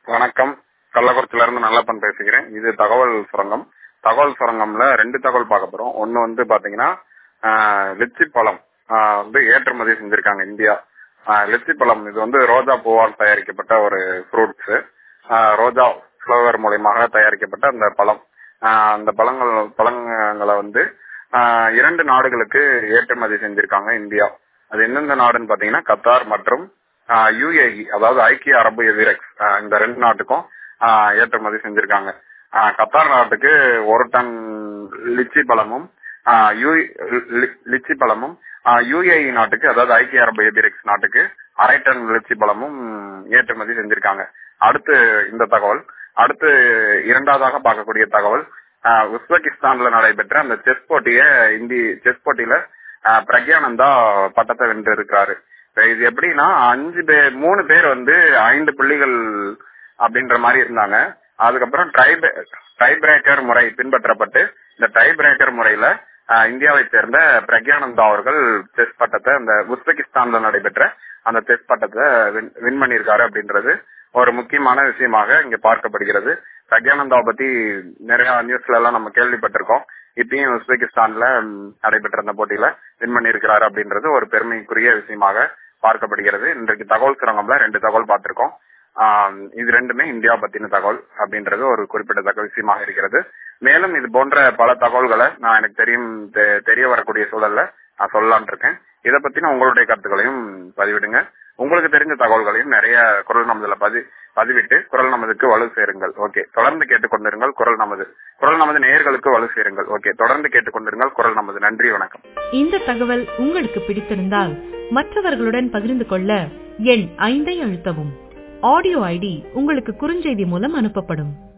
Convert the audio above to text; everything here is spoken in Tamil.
வணக்கம் கள்ளக்குறிச்சில இருந்து நல்லப்பன் பேசுகிறேன் இது தகவல் சுரங்கம் தகவல் சுரங்கம்ல ரெண்டு தகவல் பார்க்க போறோம் ஒன்னு வந்து பாத்தீங்கன்னா ஆஹ், லிச்சி பழம் ஆஹ், வந்து ஏற்றுமதி செஞ்சிருக்காங்க இந்தியா ஆஹ், லிச்சி பழம் இது வந்து ரோஜா பூவால் தயாரிக்கப்பட்ட ஒரு ஃப்ரூட்ஸ் ரோஜா ஃபிளவர் மூலியமாக தயாரிக்கப்பட்ட அந்த பழம் ஆஹ், அந்த பழங்கள் பழங்களை வந்து ஆஹ், இரண்டு நாடுகளுக்கு ஏற்றுமதி செஞ்சிருக்காங்க இந்தியா அது எந்தெந்த நாடுன்னு பாத்தீங்கன்னா கத்தார் மற்றும் யுஏஇ அதாவது ஐக்கிய அரபு எமிரேட்ஸ் ஆஹ் இந்த ரெண்டு நாட்டுக்கும் ஆஹ் ஏற்றுமதி செஞ்சிருக்காங்க ஆஹ் கத்தார் நாட்டுக்கு ஒரு டன் லிச்சி பழமும் ஆஹ் யு- லி- லிச்சி பழமும் யுஏஇ நாட்டுக்கு அதாவது ஐக்கிய அரபு எமிரேட்ஸ் நாட்டுக்கு அரை டன் லிச்சி பழமும் ஏற்றுமதி செஞ்சிருக்காங்க அடுத்து இந்த தகவல் அடுத்து இரண்டாவதாக பார்க்கக்கூடிய தகவல் ஆஹ் உஸ்பெகிஸ்தான்ல நடைபெற்ற அந்த செஸ் போட்டிய இந்தி செஸ் போட்டியில ஆஹ் பிரக்யானந்தா பட்டத்தை வென்று இருக்கிறாரு இது எப்படின்னா அஞ்சு பேர் மூணு பேர் வந்து ஐந்து புள்ளிகள் அப்படின்ற மாதிரி இருந்தாங்க அதுக்கப்புறம் ட்ரை டை பிரேக்கர் முறை பின்பற்றப்பட்டு இந்த டை பிரேக்கர் முறையில ஆஹ், இந்தியாவை சேர்ந்த பிரக்யானந்தா அவர்கள் செஸ் பட்டத்தை அந்த உஸ்பெகிஸ்தான்ல நடைபெற்ற அந்த செஸ் பட்டத்தை வின் வின் பண்ணியிருக்காரு அப்படின்றது ஒரு முக்கியமான விஷயமாக இங்க பார்க்கப்படுகிறது பிரக்யானந்தா பத்தி நிறைய நியூஸ்ல எல்லாம் நம்ம கேள்விப்பட்டிருக்கோம் இப்பயும் உஸ்பெகிஸ்தான்ல ம், நடைபெற்ற அந்த போட்டியில வின் பண்ணியிருக்கிறாரு அப்படின்றது ஒரு பெருமைக்குரிய விஷயமாக பார்க்கப்படுகிறது இன்றைக்கு தகவல் சுரங்கம்ல ரெண்டு தகவல் பார்த்திருக்கோம் ஆம், இது ரெண்டுமே இந்தியா பத்தின தகவல் அப்படின்றது ஒரு குறிப்பிடத்தக்க விஷயமாக இருக்கிறது மேலும் இது போன்ற பல தகவல்களை நான் எனக்கு தெரியும் தெ- தெரிய வரக்கூடிய சூழல்ல நான் சொல்லலாம்னு இருக்கேன் இதை பத்தின உங்களுடைய கருத்துக்களையும் பதிவிடுங்க உங்களுக்கு தெரிஞ்ச தகவல்களையும் நிறைய குரல் நமதுல பதி பதிவிட்டு குரல் நமதுக்கு வலு சேருங்கள் ஓகே தொடர்ந்து கேட்டுக்கொண்டிருங்கள் குரல் நமது குரல் நமது நேயர்களுக்கு வலு சேருங்கள் ஓகே தொடர்ந்து கேட்டுக்கொண்டிருங்கள் குரல் நமது நன்றி வணக்கம் இந்த தகவல் உங்களுக்கு பிடித்திருந்தால் மற்றவர்களுடன் பகிர்ந்து கொள்ள எண் ஐந்தை அழுத்தவும் ஆடியோ ஐடி உங்களுக்கு குறுஞ்செய்தி மூலம் அனுப்பப்படும்